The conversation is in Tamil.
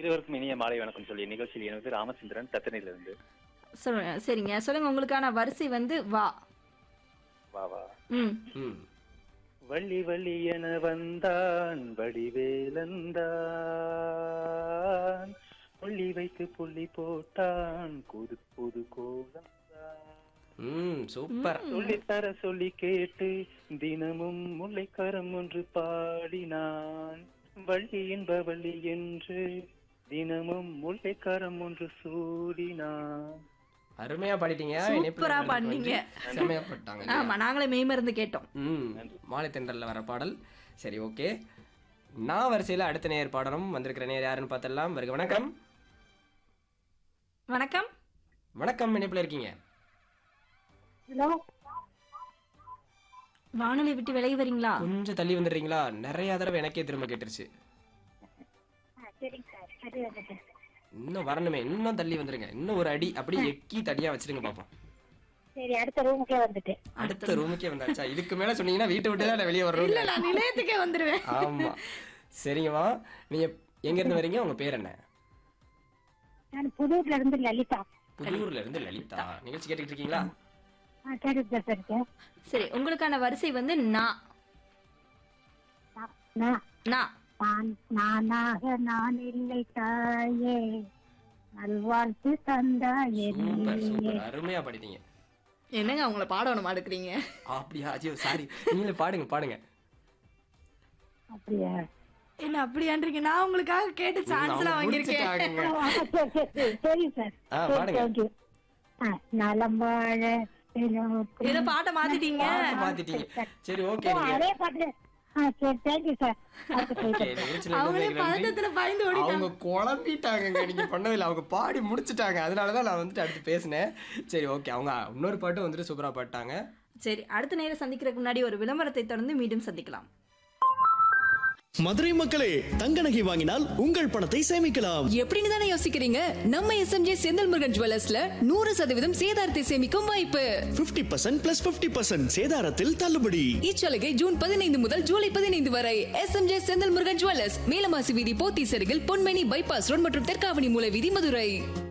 இருவருக்கும் இனிய மாலை வணக்கம் சொல்லி நிகழ்ச்சியில் எனது ராமச்சந்திரன் தத்தனையிலிருந்து சொல்லுங்க சரிங்க சொல்லுங்க உங்களுக்கான வரிசை வந்து வா வா வா ம் ம் வள்ளி வள்ளி என வந்தான் வடிவேலந்தான் புள்ளி வைத்து புள்ளி போட்டான் புது புது கோலம் ம் சூப்பர் சொல்லித்தர சொல்லி கேட்டு தினமும் முல்லைக்கரம் ஒன்று பாடினான் வள்ளி என்ப வள்ளி என்று தினமும் முல்லைக்கரம் ஒன்று சூடினான் அருமையா பாடிட்டீங்க சூப்பரா இணைப்புல கலந்து பாடினீங்க. வந்து செமையா பாட்டாங்க ஆமா நாங்களே மெய்மருந்து கேட்டோம் ம் மாலை தென்றல்ல வர பாடல் சரி ஓகே நான் வரிசையில் அடுத்த நேர் பாடலும் வந்திருக்கிற நேர் யாருன்னு பார்த்தலாம் வருக வணக்கம் வணக்கம் வணக்கம் இணைப்புல இருக்கீங்க ஹலோ வானொலி விட்டு விலகி வரீங்களா கொஞ்சம் தள்ளி வந்துடுறீங்களா நிறைய தடவை எனக்கே திரும்ப கேட்டுருச்சு சரிங்க சார் சரி வந்துட்டேன் இன்னும் வரணுமே இன்னும் தள்ளி வந்துருங்க இன்னும் ஒரு அடி அப்படி எக்கி தடியா வச்சிருங்க பாப்போம் சரி அடுத்த ரூமுக்கே வந்துட்டேன் அடுத்த ரூமுக்கே வந்தாச்சா இதுக்கு மேல சொன்னீங்கன்னா வீட்டை விட்டு தான் வெளியே வரணும் இல்ல நான் நிலையத்துக்கே வந்துருவேன் ஆமா சரிங்கம்மா நீங்க எங்க இருந்து வரீங்க உங்க பேர் என்ன நான் புதூர்ல இருந்து லலிதா புதூர்ல இருந்து லலிதா நிகழ்ச்சி கேட்டுக்கிட்டு இருக்கீங்களா ஆ கேட்டுட்டு சார் இருக்கேன் சரி உங்களுக்கான வரிசை வந்து நா நான் நா நான் நானாக நான் இல்லை தாயே நல்வாழ்த்து தந்தாயே சூப்பர் நீயே. சூப்பர் அருமையா பாடிட்டீங்க என்னங்க அவங்கள பாடணும் எடுக்கிறீங்க அப்படியா ஐயோ சாரி நீங்களே பாடுங்க பாடுங்க அப்படியா என்ன அப்படியான்றீங்க நான் உங்களுக்காக கேட்டு சான்ஸ் எல்லாம் அவங்க வாங்கியிருக்கேன் முடிச்சிட்டாங்க. ஆ, சரி, சரி, சரி, சரி சார் ஆ, சரி, பாடுங்க. தேங்க்யூ. ஆ, நலம் வாழ எல்லோருக்கும். ஏதோ பாட்டை மாத்திட்டீங்க பாட்டு மாத்திட்டீங்க சரி ஓகே ஓ, நீங்க அதே பாட்டு ஆ சரி தேங்க்யூ சார் ஓகே நிகழ்ச்சியில அவங்களே இருந்ததுக்கு நன்றி. பதட்டத்துல பயந்து ஓடிட்டாங்க அவங்க குழம்பிட்டாங்க நீங்க பண்ணதில்ல அவங்க பாடி முடிச்சிட்டாங்க அதனாலதான் நான் வந்துட்டு அடுத்து பேசினேன் சரி ஓகே அவங்க இன்னொரு பாட்டு வந்துட்டு சூப்பரா பாட்டாங்க சரி அடுத்த நேரம் சந்திக்கிறதுக்கு முன்னாடி ஒரு விளம்பரத்தை தொடர்ந்து மீண்டும் சந்திக்கலாம் மதுரை மக்களே தங்க நகை வாங்கினால் உங்கள் பணத்தை சேமிக்கலாம் எப்படின்னு தானே யோசிக்கிறீங்க நம்ம எஸ்எம்ஜே செந்தில் முருகன் ஜுவல்லர்ஸ்ல நூறு சதவீதம் சேதாரத்தை சேமிக்கும் வாய்ப்பு 50% பர்சன்ட் பிளஸ் பிப்டி பர்சன்ட் சேதாரத்தில் தள்ளுபடி இச்சலுகை ஜூன் பதினைந்து முதல் ஜூலை பதினைந்து வரை எஸ்எம்ஜே செந்தில் முருகன் ஜுவல்லர்ஸ் மேலமாசி வீதி போத்தீசருகில் பொன்மேனி பைபாஸ் ரோட் மற்றும் தெற்காவணி மூல வீதி மதுரை